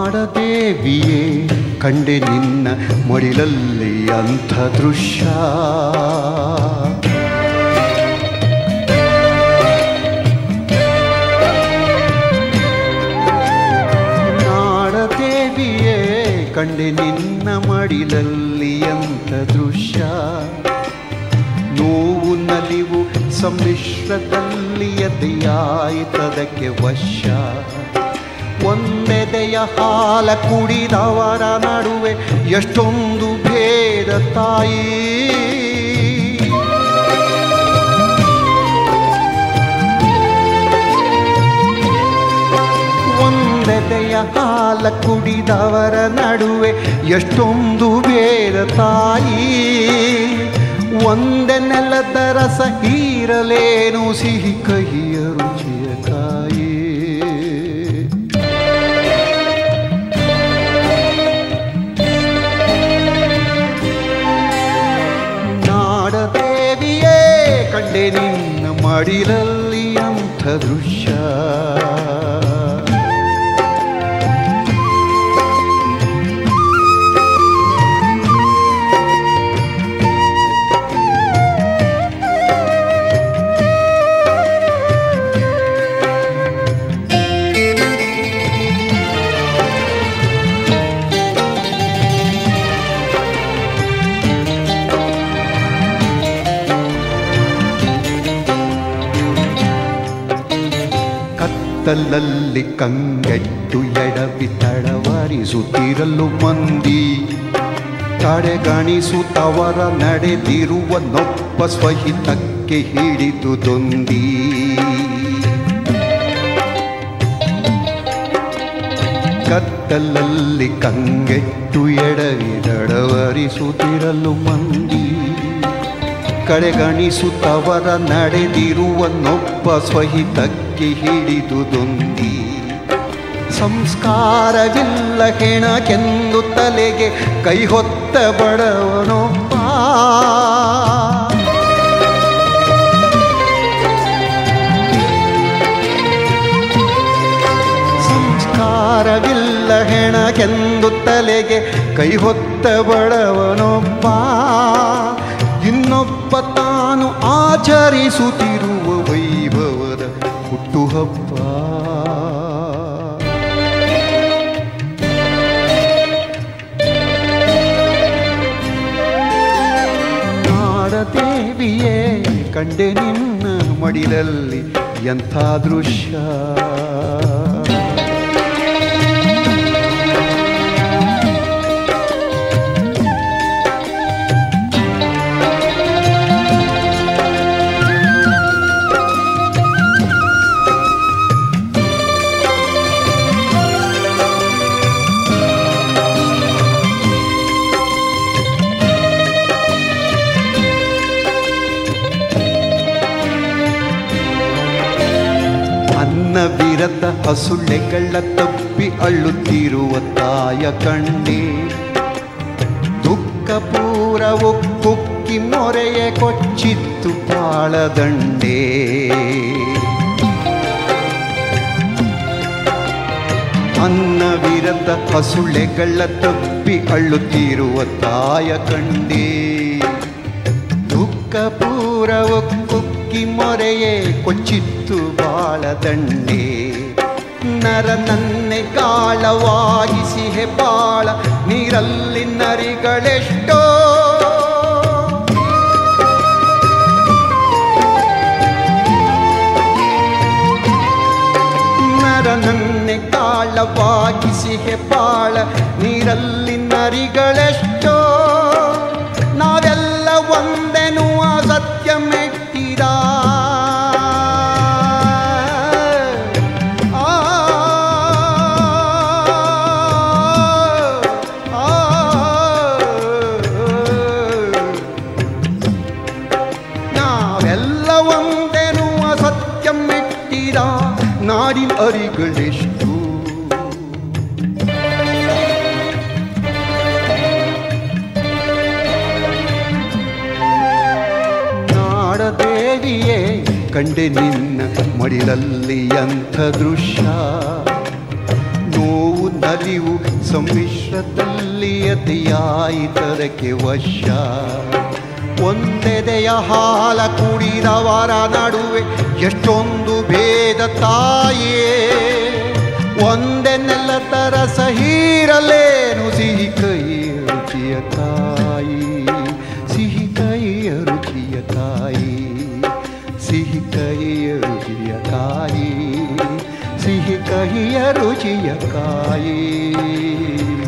ನಾಡದೇವಿಯೇ ಕಂಡೆ ನಿನ್ನ ಮಡಿಲಲ್ಲಿ ಅಂಥ ದೃಶ್ಯ ನಾಡದೇವಿಯೇ ಕಂಡೆ ನಿನ್ನ ಮಡಿಲಲ್ಲಿ ಅಂಥ ದೃಶ್ಯ ನೋವು ನಲಿವು ಸಮ್ಮಿಶ್ರದಲ್ಲಿ ಎದೆಯಾಯಿತದಕ್ಕೆ ವಶ ಒಂದೆದೆಯ ಹಾಲ ಕುಡಿದವರ ನಡುವೆ ಎಷ್ಟೊಂದು ಭೇದ ತಾಯಿ ಒಂದೆದೆಯ ಹಾಲ ಕುಡಿದವರ ನಡುವೆ ಎಷ್ಟೊಂದು ಭೇದ ತಾಯಿ ಒಂದೆ ನೆಲದ ರಸ ಹೀರಲೇನು ಸಿಹಿ ಕಹಿಯ ರುಚಿಯ ಕಾಯಿ ನಾಡದೇವಿಯೇ ಕಂಡೆ ನಿನ್ನ ಮಡಿಲಲ್ಲಿ ಅಂಥ ದೃಶ್ಯ ಕತ್ತಲಲ್ಲಿ ಕಂಗೆಟ್ಟು ಎಡವಿ ತಡವರಿಸುತ್ತಿರಲು ಮಂದಿ ತಡೆಗಣಿಸುತ್ತವರ ನಡೆದಿರುವ ನೊಪ್ಪ ಸ್ವಹಿತಕ್ಕೆ ಹಿಡಿದುದೊಂದಿ ಕತ್ತಲಲ್ಲಿ ಕಂಗೆಟ್ಟು ಎಡವಿ ತಡವರಿಸುತ್ತಿರಲು ಮಂದಿ ಕಡೆಗಣಿಸುತ್ತವರ ನಡೆದಿರುವ ನೊಬ್ಬ ಸ್ವಹಿತಕ್ಕೆ ಹಿಡಿದುದೊಂದಿ ಸಂಸ್ಕಾರವಿಲ್ಲ ಹೆಣಕೆಂದು ತಲೆಗೆ ಕೈ ಹೊತ್ತ ಬಡವನೊಬ್ಬ ಸಂಸ್ಕಾರವಿಲ್ಲ ಹೆಣಕೆಂದು ತಲೆಗೆ ಕೈ ಹೊತ್ತ ಬಡವನೊಬ್ಬ ಇನ್ನೊಬ್ಬ ತಾನು ಆಚರಿಸುತ್ತಿರುವ ವೈಭವದ ಹುಟ್ಟುಹಬ್ಬ ನಾಡದೇವಿಯೇ ಕಂಡೆ ನಿನ್ನ ಮಡಿಲಲ್ಲಿ ಎಂಥ ದೃಶ್ಯ ಅನ್ನವಿರದ ಹಸುಳೆಗಳ ತಪ್ಪಿ ಅಳ್ಳುತ್ತಿರುವ ತಾಯ ಕಣ್ಣೆ ದುಃಖ ಪೂರವು ಕುಕ್ಕಿ ಮೊರೆಯೇ ಕೊಚ್ಚಿತ್ತು ಬಾಳದಂಡೆ ಅನ್ನವಿರದ ಹಸುಳೆಗಳ ತಪ್ಪಿ ಅಳ್ಳುತ್ತಿರುವ ತಾಯ ಕಂಡೇ ದುಃಖ ಪೂರವು ಕುಕ್ಕಿ ಮೊರೆಯೇ ಕೊಚ್ಚಿತ್ತು ಬಾಳದಂಡೆ ನರ ನನ್ನೆ ಗಾಳವಾಗಿಸಿಹೆ ಬಾಳ ನೀರಲ್ಲಿ ನರಿಗಳೆಷ್ಟೋ ನರ ನನ್ನೆ ಕಾಳವಾಗಿಸಿಹೆ ಬಾಳ ನೀರಲ್ಲಿ ನರಿಗಳೆಷ್ಟೋ ನಾವೆಲ್ಲ ಒಂದೆನ್ನುವ ಸತ್ಯ ಮೆಟ್ಟಿದ ಆ, ಆ, ನಾವೆಲ್ಲ ಒಂದೆನ್ನುವ ಸತ್ಯ ಮೆಟ್ಟಿದ ನಾಡಿನ ಅರಿಗಳೆಷ್ಟು ನಾಡದೇವಿಯೇ ಕಂಡೆ ನಿನ್ನ ಮಡಿಲಲ್ಲಿ ಅಂಥ ದೃಶ್ಯ ನೋವು ನಲಿವು ಸಮ್ಮಿಶ್ರದಲ್ಲಿ ಅತಿಯಾಯಿತದಕ್ಕೆ ವಶ ಒಂದೆದೆಯ ಹಾಲ ಕುಡಿದವರ ನಡುವೆ ಎಷ್ಟೊಂದು ಭೇದ ತಾಯೇ ಒಂದೆನ್ನೆಲ್ಲ ತರ ಸಹೀರಲೇನು ಸಿಹಿ ಕೈಯ ರುಚಿಯ ತಾಯಿ ಸಿಹಿ ಕೈಯ ರುಚಿಯ ತಾಯಿ ಸಿಹಿ ಕಹಿಯ ರುಚಿಯ ಕಾಯಿ ಸಿಹಿ ಕಹಿಯ ರುಚಿಯ ಕಾಯಿ